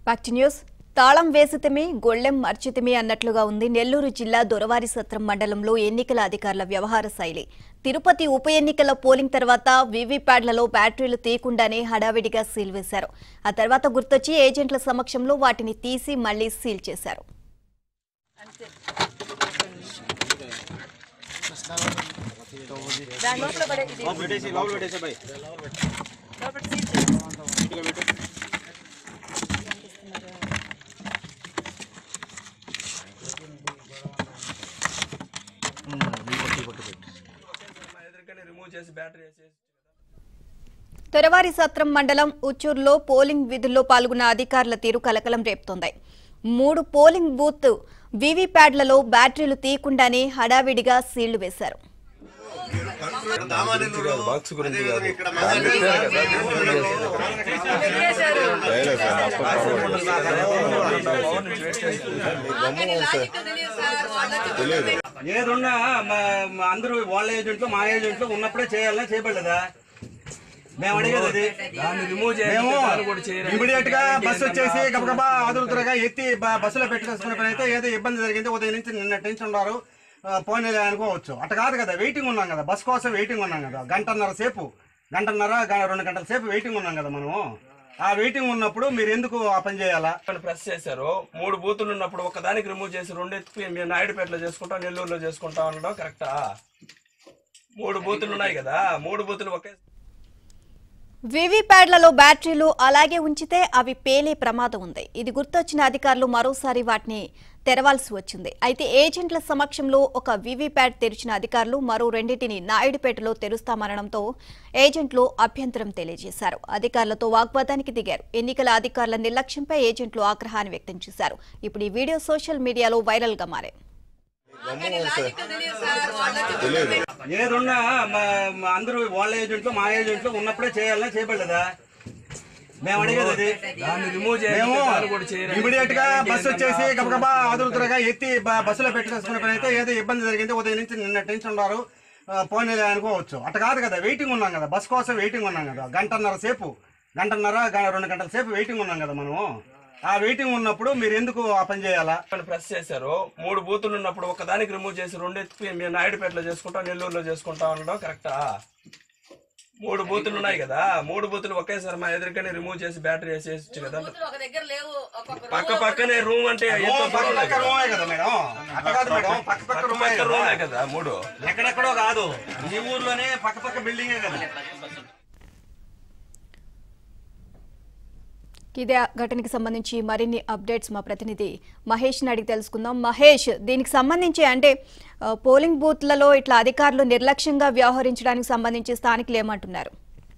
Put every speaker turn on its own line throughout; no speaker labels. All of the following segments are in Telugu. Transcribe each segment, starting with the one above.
పాక్టి న్యూస్ తాళం వేసితమే గొళ్ళెం మర్చితమే అన్నట్లుగా ఉంది నెల్లూరు జిల్లా దొరవారి సత్రం మండలంలో ఎన్నికల అధికారుల వ్యవహార శైలి తిరుపతి ఉప ఎన్నికల పోలింగ్ తర్వాత వీవీప్యాడ్లలో బ్యాటరీలు తీయకుండానే హడావిడిగా సీల్ వేశారు ఆ తర్వాత గుర్తొచ్చి ఏజెంట్ల సమక్షంలో వాటిని తీసి మళ్లీ సీల్ చేశారు
పెట్టేసి లోపల పెట్టేసి బాయ్ ఎదురుగానే రిమూవ్ చేసి బ్యాటరీ వేసేసి
తొరవారి సత్రం మండలం ఉచ్చూరులో పోలింగ్ విధుల్లో పాల్గొన్న అధికారుల తీరు కలకలం రేపుతోంది మూడు పోలింగ్ బూత్ వీవీప్యాడ్లలో బ్యాటరీలు తీయకుండానే హడావిడిగా సీళ్లు వేశారు
బాక్స్ గురించి కాదు దాన్ని పెట్టారు కదా గమ్మున సార్ తెలియదు
ఏదున్నా మా- మా అందరూ వాళ్ళ ఏజెంట్లు మా ఏజెంట్లు ఉన్నప్పుడే చేయాలా చేయబడలేదా మేము అడిగేది అది దాన్ని రిమూవ్ మేము ఇమీడియట్ గా బస్సు వచ్చేసి గబగబా ఆదురుతురగా ఎత్తి బ- బస్సులో పెట్టుకొసుకునే పని అయితే ఏదో ఇబ్బంది జరిగింది ఉదయం నుంచి నిన్న టెన్షన్ ఉన్నారు ఆ, పోనీలే అనుకోవచ్చు అట్ట కాదు కదా వెయిటింగ్ ఉన్నాం కదా బస్ కోసం వెయిటింగ్ ఉన్నాం కదా గంటన్నర సేపు గంటన్నర గ- రెండు గంటల సేపు వెయిటింగ్ ఉన్నాం కదా మనము ఆ వెయిటింగ్ ఉన్నప్పుడు మీరు ఎందుకు ఆ పని చేయాలా
వాళ్ళు ప్రెస్ చేశారు మూడు బూతులు ఉన్నప్పుడు ఒకదానికి రిమూవ్ చేసి రెండు ఎత్తుకుని మేము నాయుడుపేటలో చేసుకుంటాం నెల్లూరులో చేసుకుంటాం అనడం కరెక్టా మూడు బూతులు ఉన్నాయి కదా మూడు బూతులు ఒకే
వీవీప్యాడ్లలో బ్యాటరీలు అలాగే ఉంచితే అవి పేలే ప్రమాదం ఉంది ఇది గుర్తొచ్చిన అధికారులు మరోసారి వాటిని తెరవాల్సి వచ్చింది అయితే ఏజెంట్ల సమక్షంలో ఒక వీవీప్యాడ్ తెరిచిన అధికారులు మరో రెండింటిని నాయుడుపేటలో తెరుస్తామనడంతో ఏజెంట్లు అభ్యంతరం తెలియజేశారు అధికారులతో వాగ్వాదానికి దిగారు ఎన్నికల అధికారుల నిర్లక్ష్యంపై ఏజెంట్లు ఆగ్రహాన్ని వ్యక్తం చేశారు ఇప్పుడు ఈ వీడియో సోషల్ మీడియాలో వైరల్ గా మారాయి
గమ్మున సార్ తెలియదు
ఏదున్నా మా- మా అందరూ వాళ్ళ ఏజెంట్లు మా ఏజెంట్లు ఉన్నప్పుడే చేయాలా చేయబడలేదా మేము అడిగేది అది
దాన్ని రిమూవ్
మేము
చేసి
ఇమీడియట్ గా బస్సు వచ్చేసి గబగబా ఆదురుతురగా ఎత్తి బ- బస్సులో పెట్టుకొసుకునే పని అయితే ఏదో ఇబ్బంది జరిగింది ఉదయం నుంచి నిన్న టెన్షన్ ఉన్నారు ఆ, పోనీలే అనుకోవచ్చు అట్ట కాదు కదా వెయిటింగ్ ఉన్నాం కదా బస్ కోసం వెయిటింగ్ ఉన్నాం కదా గంటన్నర సేపు గంటన్నర గ- రెండు గంటల సేపు వెయిటింగ్ ఉన్నాం కదా మనము ఆ వెయిటింగ్ ఉన్నప్పుడు మీరు ఎందుకు ఆ పని చేయాలా
వాళ్ళు ప్రెస్ చేశారు మూడు బూతులు ఉన్నప్పుడు ఒకదానికి రిమూవ్ చేసి రెండు ఎత్తుకుని మేము నాయుడుపేటలో చేసుకుంటాం నెల్లూరులో చేసుకుంటాం అనడం కరెక్టా మూడు బూతులు ఉన్నాయి కదా మూడు బూతులు ఒకేసారి మా ఎదురుగానే రిమూవ్ చేసి బ్యాటరీ వేసేసి కదా
ఒక దగ్గర లేవు ఒక్కొక్క
పక్క పక్కనే రూమ్ అంటే
ఓ,
ఎంతో
పక్క
దూరం
పక్క
కదా.
రూమే కదా మేడం అట్ట కాదు మేడం పక్క పక్క
పక్క
రూమే
పక్క
కదా.
రూమే కదా మూడు
ఎక్కడెక్కడో కాదు ఈ ఊర్లోనే పక్క పక్క బిల్డింగే కదా
ఇదే ఘటనకి సంబంధించి మరిన్ని అప్డేట్స్ మా ప్రతినిధి మహేష్ అడిగి తెలుసుకుందాం మహేష్ దీనికి సంబంధించి అంటే ఆ, పోలింగ్ బూత్లలో ఇట్లా అధికారులు నిర్లక్ష్యంగా వ్యవహరించడానికి సంబంధించి స్థానికులు ఏమంటున్నారు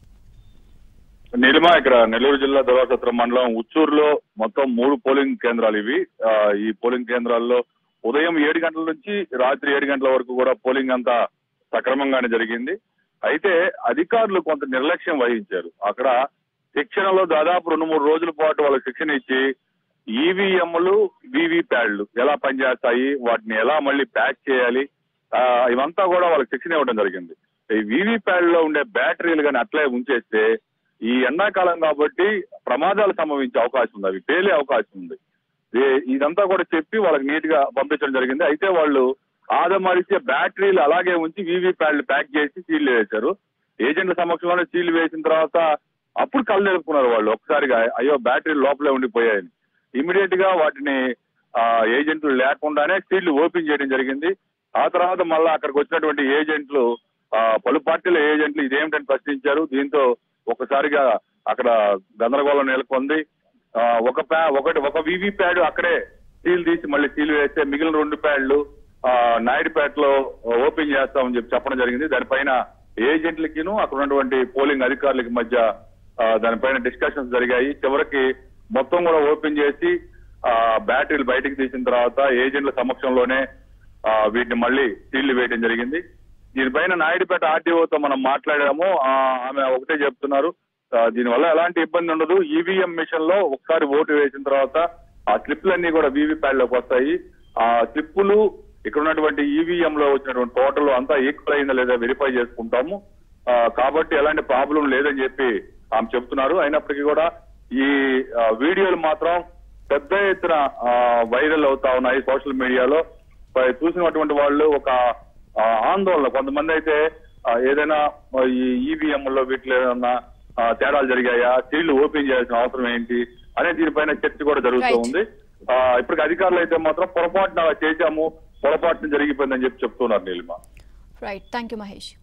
నీలిమ ఇక్కడ నెల్లూరు జిల్లా దొరసత్రం మండలం ఉచ్చూరులో మొత్తం మూడు పోలింగ్ కేంద్రాలు ఇవి ఆ, ఈ పోలింగ్ కేంద్రాల్లో ఉదయం ఏడు గంటల నుంచి రాత్రి ఏడు గంటల వరకు కూడా పోలింగ్ అంతా సక్రమంగానే జరిగింది అయితే అధికారులు కొంత నిర్లక్ష్యం వహించారు అక్కడ శిక్షణలో దాదాపు రెండు మూడు రోజుల పాటు వాళ్ళకి శిక్షణ ఇచ్చి ఈవీఎంలు వివి ప్యాడ్లు ఎలా పనిచేస్తాయి వాటిని ఎలా మళ్ళీ ప్యాక్ చేయాలి ఆ, ఇవంతా కూడా వాళ్ళకి శిక్షణ ఇవ్వడం జరిగింది ఈ వివి ప్యాడ్ లో ఉండే బ్యాటరీలు కానీ అట్లే ఉంచేస్తే ఈ ఎండాకాలం కాబట్టి ప్రమాదాలు సంభవించే అవకాశం ఉంది అవి పేలే అవకాశం ఉంది ఈ- ఇదంతా కూడా చెప్పి వాళ్ళకి నీట్ గా పంపించడం జరిగింది అయితే వాళ్ళు ఆదమరిచే బ్యాటరీలు అలాగే ఉంచి వివి ప్యాడ్లు ప్యాక్ చేసి సీల్ వేశారు ఏజెంట్ల సమక్షంలోనే సీల్ వేసిన తర్వాత అప్పుడు కళ్ళు నిలుపుకున్నారు వాళ్ళు ఒకసారిగా అయ్యో బ్యాటరీలు లోపలే ఉండిపోయాయని ఇమీడియట్ గా వాటిని ఆ, ఏజెంట్లు లేకుండానే సీళ్లు ఓపెన్ చేయడం జరిగింది ఆ తర్వాత మళ్ళా అక్కడికి వచ్చినటువంటి ఏజెంట్లు ఆ, పలు పార్టీల ఏజెంట్లు ఇదేమిటని ప్రశ్నించారు దీంతో ఒకసారిగా అక్కడ గందరగోళం నెలకొంది ఆ, ఒక ప్యా ఒకటి ఒక వివి ప్యాడ్ అక్కడే సీల్ తీసి మళ్ళీ సీల్ వేస్తే మిగిలిన రెండు ప్యాడ్లు ఆ, నాయుడుపేటలో ఓపెన్ చేస్తామని చెప్పి చెప్పడం జరిగింది దానిపైన ఏజెంట్లకిను అక్కడ ఉన్నటువంటి పోలింగ్ అధికారులకి మధ్య ఆ, దానిపైన డిస్కషన్స్ జరిగాయి చివరికి మొత్తం కూడా ఓపెన్ చేసి ఆ, బ్యాటరీలు బయటకు తీసిన తర్వాత ఏజెంట్ల సమక్షంలోనే ఆ, వీటిని మళ్ళీ సీళ్లు వేయడం జరిగింది దీనిపైన నాయుడుపేట ఆర్టీఓతో మనం మాట్లాడాము ఆ, ఆమె ఒకటే చెప్తున్నారు ఆ, దీనివల్ల ఎలాంటి ఇబ్బంది ఉండదు ఈవీఎం మిషన్ లో ఒకసారి ఓటు వేసిన తర్వాత ఆ స్లిప్లన్నీ కూడా వీవీ ప్యాడ్ లోకి వస్తాయి ఆ స్లిప్పులు ఇక్కడ ఉన్నటువంటి ఈవీఎం లో వచ్చినటువంటి టోటల్ అంతా ఈక్వల్ అయిందా లేదా వెరిఫై చేసుకుంటాము ఆ, కాబట్టి ఎలాంటి ప్రాబ్లం లేదని చెప్పి ఆమె చెప్తున్నారు అయినప్పటికీ కూడా ఈ ఆ, వీడియోలు మాత్రం పెద్ద ఎత్తున ఆ, వైరల్ అవుతా ఉన్నాయి సోషల్ మీడియాలో పై చూసినటువంటి వాళ్ళు ఒక ఆ, ఆందోళన కొంతమంది అయితే ఆ, ఏదైనా ఆ, ఈ ఈవీఎం లో వీటిలో ఏదైనా ఆ, తేడాలు జరిగాయా సీళ్లు ఓపెన్ చేయాల్సిన అవసరం ఏంటి అనే దీనిపైన చర్చ కూడా జరుగుతూ
Right.
ఉంది ఆ, ఇప్పటికి అధికారులు అయితే మాత్రం పొరపాటున అలా చేశాము పొరపాటున జరిగిపోయిందని చెప్పి చెప్తున్నారు Neelima
right thank you Mahesh